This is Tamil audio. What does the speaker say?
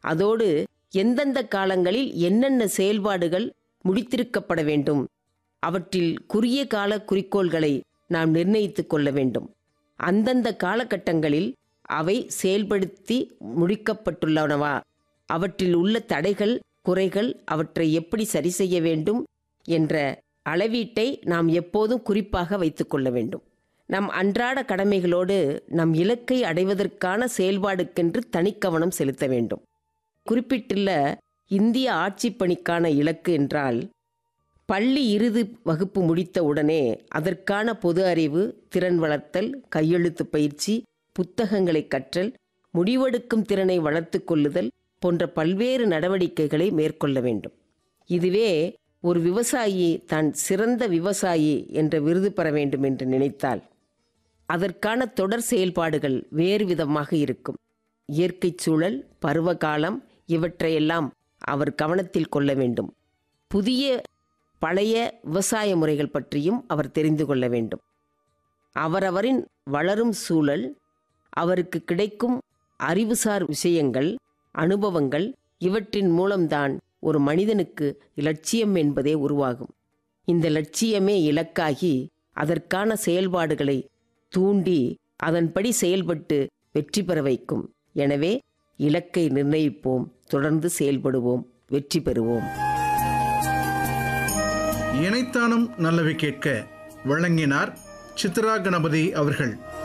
அதோடு எந்தெந்த காலங்களில் என்னென்ன செயல்பாடுகள் முடித்திருக்கப்பட வேண்டும் அவற்றில் குறுகிய கால குறிக்கோள்களை நாம் நிர்ணயித்துக் கொள்ள வேண்டும் அந்தந்த காலகட்டங்களில் அவை செயல்படுத்தி முடிக்கப்பட்டுள்ளனவா அவற்றில் உள்ள தடைகள் குறைகள் அவற்றை எப்படி சரி செய்ய வேண்டும் என்ற அளவீட்டை நாம் எப்போதும் குறிப்பாக வைத்துக்கொள்ள வேண்டும் நம் அன்றாட கடமைகளோடு நம் இலக்கை அடைவதற்கான செயல்பாடுக்கென்று தனிக்கவனம் செலுத்த வேண்டும் குறிப்பிட்டுள்ள இந்திய ஆட்சிப் பணிக்கான இலக்கு என்றால் பள்ளி இறுதி வகுப்பு முடித்த உடனே அதற்கான பொது அறிவு திறன் வளர்த்தல் கையெழுத்து பயிற்சி புத்தகங்களை கற்றல் முடிவெடுக்கும் திறனை வளர்த்து கொள்ளுதல் போன்ற பல்வேறு நடவடிக்கைகளை மேற்கொள்ள வேண்டும் இதுவே ஒரு விவசாயி தான் சிறந்த விவசாயி என்ற விருது பெற வேண்டும் என்று நினைத்தால் அதற்கான தொடர் செயல்பாடுகள் வேறு விதமாக இருக்கும் இயற்கை சூழல் பருவகாலம் இவற்றையெல்லாம் அவர் கவனத்தில் கொள்ள வேண்டும் புதிய பழைய விவசாய முறைகள் பற்றியும் அவர் தெரிந்து கொள்ள வேண்டும் அவரவரின் வளரும் சூழல் அவருக்கு கிடைக்கும் அறிவுசார் விஷயங்கள் அனுபவங்கள் இவற்றின் மூலம்தான் ஒரு மனிதனுக்கு இலட்சியம் என்பதே உருவாகும் இந்த லட்சியமே இலக்காகி அதற்கான செயல்பாடுகளை தூண்டி அதன்படி செயல்பட்டு வெற்றி பெற வைக்கும் எனவே இலக்கை நிர்ணயிப்போம் தொடர்ந்து செயல்படுவோம் வெற்றி பெறுவோம் இணைத்தானும் நல்லவை கேட்க வழங்கினார் சித்ரா கணபதி அவர்கள்